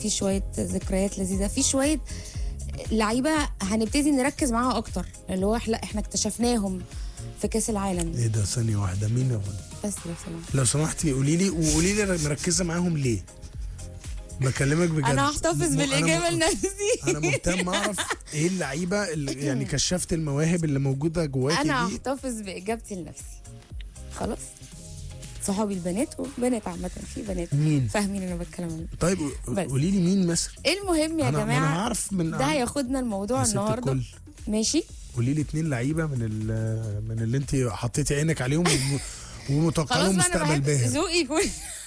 في شويه ذكريات لذيذه في شويه لعيبه هنبتدي نركز معاها اكتر اللي هو لا احنا اكتشفناهم في كاس العالم ايه ده ثانيه واحده مين يا غنى؟ بس لو سمحت لو سمحتي قولي لي وقولي لي مركزه معاهم ليه بكلمك بجد انا هحتفظ م- بالاجابه أنا م- لنفسي انا مهتم اعرف ايه اللعيبه اللي يعني كشفت المواهب اللي موجوده جواكي انا دي هحتفظ باجابتي لنفسي خلاص صحابي البنات وبنات عامه في بنات مين فاهمين انا بتكلم عنه طيب بس. قولي لي مين مثلا المهم يا انا ما انا جماعه هعرف من ده هياخدنا الموضوع من ست النهارده الكل. ماشي قولي لي اتنين لعيبه من ال- من اللي انت حطيتي عينك عليهم وم- ومتوقع خلاص لهم بقى انا مستقبل بحب باهر ذوقي يكون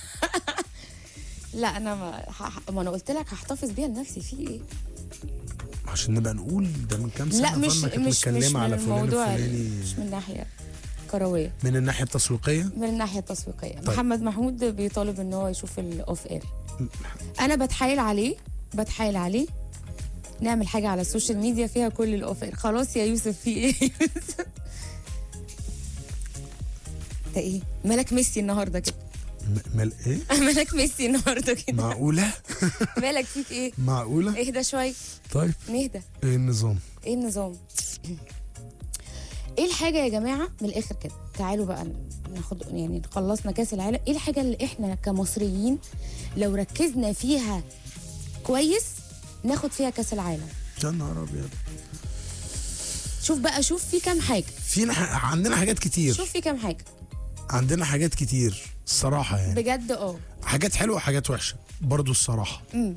لا انا ما, ح- ما انا قلت لك هحتفظ بيها لنفسي في ايه عشان نبقى نقول ده من كام سنه لا مش فاهمة كانت مش مش متكلمه من على فلان الموضوع الفلاني مش من ناحيه كرويه من الناحيه التسويقيه من الناحيه التسويقيه طيب. طيب. محمد محمود بيطالب ان هو يشوف الاوف اير انا بتحايل عليه بتحايل عليه نعمل حاجه على السوشيال ميديا فيها كل الاوف اير خلاص يا يوسف في ايه انت ايه مالك ميسي النهارده كده م- مال ايه مالك ميسي النهارده كده معقوله مالك فيك ايه معقوله اهدى شويه طيب نهدى ايه النظام ايه النظام ايه الحاجه يا جماعه من الاخر كده تعالوا بقى ناخد يعني خلصنا كاس العالم ايه الحاجه اللي احنا كمصريين لو ركزنا فيها كويس ناخد فيها كاس العالم يا نهار ابيض شوف بقى شوف في كام حاجه فينا ح- عندنا حاجات كتير شوف في كام حاجه عندنا حاجات كتير الصراحه يعني بجد اه حاجات حلوه وحاجات وحشه برضو الصراحه أمم.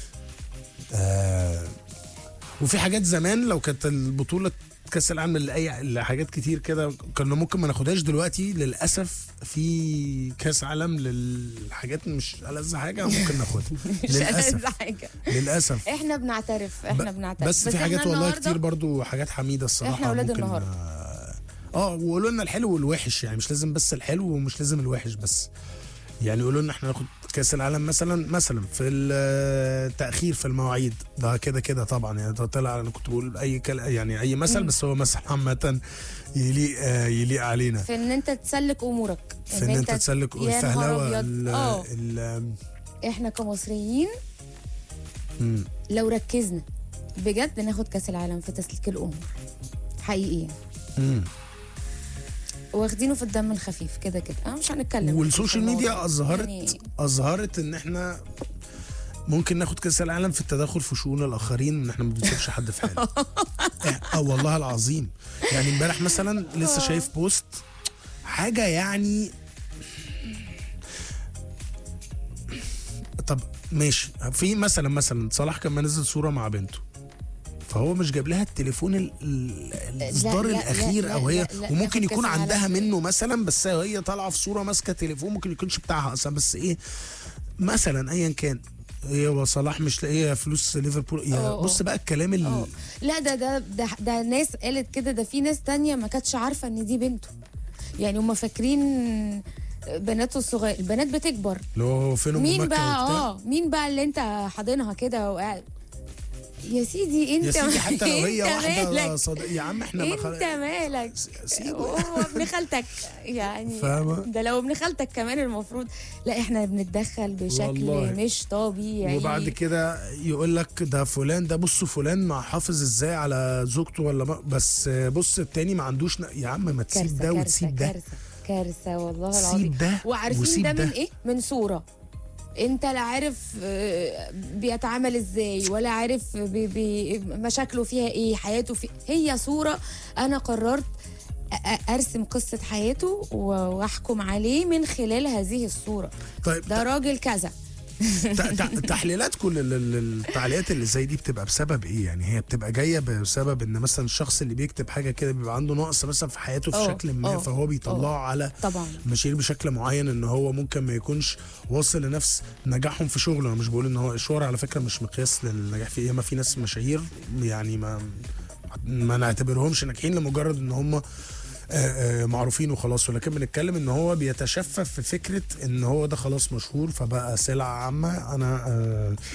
آه وفي حاجات زمان لو كانت البطوله كاس العالم لاي لحاجات كتير كده كنا ممكن ما ناخدهاش دلوقتي للاسف في كاس عالم للحاجات مش ألذ حاجه ممكن ناخدها مش ألذ للاسف حاجه للاسف احنا بنعترف احنا ب- بنعترف بس, في إحنا حاجات والله النهاردة- كتير برضو حاجات حميده الصراحه إحنا ولاد ممكن النهاردة. اه آه، وقولوا لنا الحلو والوحش يعني مش لازم بس الحلو ومش لازم الوحش بس يعني يقولوا لنا احنا ناخد كاس العالم مثلا مثلا في التاخير في المواعيد ده كده كده طبعا يعني ده طلع انا كنت بقول اي كل يعني اي مثل بس هو مثل عامه يليق آه، يليق علينا في ان انت تسلك امورك في ان انت تسلك يا نهار الفهلوه أبيض. ال- اه ال- احنا كمصريين مم. لو ركزنا بجد ناخد كاس العالم في تسليك الامور حقيقيا مم. واخدينه في الدم الخفيف كده كده انا مش هنتكلم والسوشيال في الموضوع. ميديا اظهرت يعني اظهرت ان احنا ممكن ناخد كاس العالم في التدخل في شؤون الاخرين ان احنا ما بنسيبش حد في حاله اه آه والله العظيم يعني امبارح مثلا لسه شايف بوست حاجه يعني طب ماشي في مثلا مثلا صلاح كان منزل صوره مع بنته فهو مش جايب لها التليفون ال- ال- الاصدار لا، لا، الاخير لا، او هي لا، لا، وممكن ناخد يكون كأس عندها العالم. منه مثلا بس هي طالعه في صوره ماسكه تليفون ممكن يكونش بتاعها اصلا بس ايه مثلا ايا كان هي وصلاح مش لاقيه فلوس ليفربول يا أوه، بص بقى الكلام ال... اه لا ده ده ده, ده ناس قالت كده ده في ناس تانية ما كانتش عارفه ان دي بنته يعني هم فاكرين بناته الصغير البنات بتكبر اللي هو فين أم مين مكة بقى وبتاع. اه مين بقى اللي انت حاضنها كده وقاعد يا سيدي انت يا سيدي حتى لو هي انت واحده مالك صدق يا عم احنا ما انت خل... مالك سيبه. هو ابن خالتك يعني فاهمة؟ ده لو ابن خالتك كمان المفروض لا احنا بنتدخل بشكل والله. مش طبيعي وبعد كده يقول لك ده فلان ده بصوا فلان محافظ ازاي على زوجته ولا ما بس بص التاني ما عندوش ن... يا عم ما تسيب كارثه ده كارثه وتسيب ده كارثه كارثه والله سيب العظيم ده وعارفين وسيب ده ده. من ايه من صوره انت لا عارف آه، بيتعامل ازاي ولا عارف بي بي مشاكله فيها ايه حياته في هي صوره انا قررت أ- أ- ارسم قصه حياته و- واحكم عليه من خلال هذه الصوره طيب ده راجل كذا ت- ت- تحليلاتكم لل- لل- للتعليقات اللي زي دي بتبقى بسبب ايه يعني هي بتبقى جايه بسبب ان مثلا الشخص اللي بيكتب حاجه كده بيبقى عنده نقص مثلا في حياته في اه، شكل ما اه، فهو بيطلعه على طبعا مشاهير بشكل معين ان هو ممكن ما يكونش واصل لنفس نجاحهم في شغله انا مش بقول ان هو الشهرة على فكره مش مقياس للنجاح في ياما في ناس مشاهير يعني ما ما نعتبرهمش ناجحين لمجرد ان هم آه، آه، معروفين وخلاص ولكن بنتكلم ان هو بيتشفف في فكره ان هو ده خلاص مشهور فبقى سلعه عامه انا آه،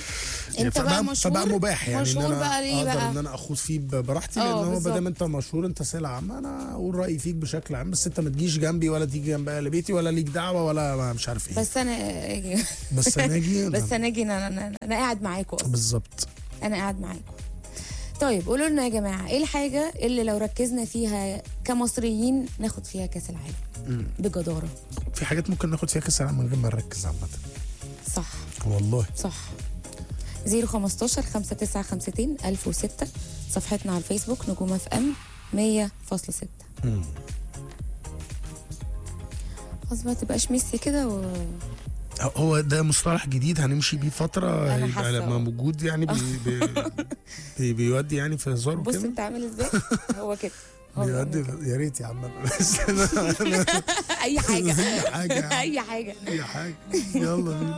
انت بقى فبقى, مشهور فبقى مباح يعني مشهور ان انا بقى ليه اقدر بقى؟ ان انا اخوض فيه ب- براحتي اه، لان هو ما بالظبط. دام انت مشهور انت سلعه ما انا اقول رايي فيك بشكل عام بس انت ما تجيش جنبي ولا تيجي جنب اهل بيتي ولا ليك دعوه ولا ما- مش عارف ايه بس انا بس انا اجي بس انا اجي انا, أنا, انا قاعد معاكم اصلا بالظبط انا قاعد معاكم طيب قولوا لنا يا جماعه ايه الحاجه اللي لو ركزنا فيها كمصريين ناخد فيها كاس العالم بجداره في حاجات ممكن ناخد فيها كاس العالم من غير ما نركز عامه صح والله صح 015 5952 1006 صفحتنا على الفيسبوك نجوم اف ام 100.6 مم. خلاص ما تبقاش ميسي كده و... هو ده مصطلح جديد هنمشي بيه فتره أنا هيبقى حاسة لما اه. موجود يعني بي بي بي بيودي يعني في هزار بص وكده انت عامل ازاي هو كده هو بيودي بيعمل يا ريت يا عم بس أنا- أنا- اي حاجه اي حاجه اي حاجه اي حاجه يلا بينا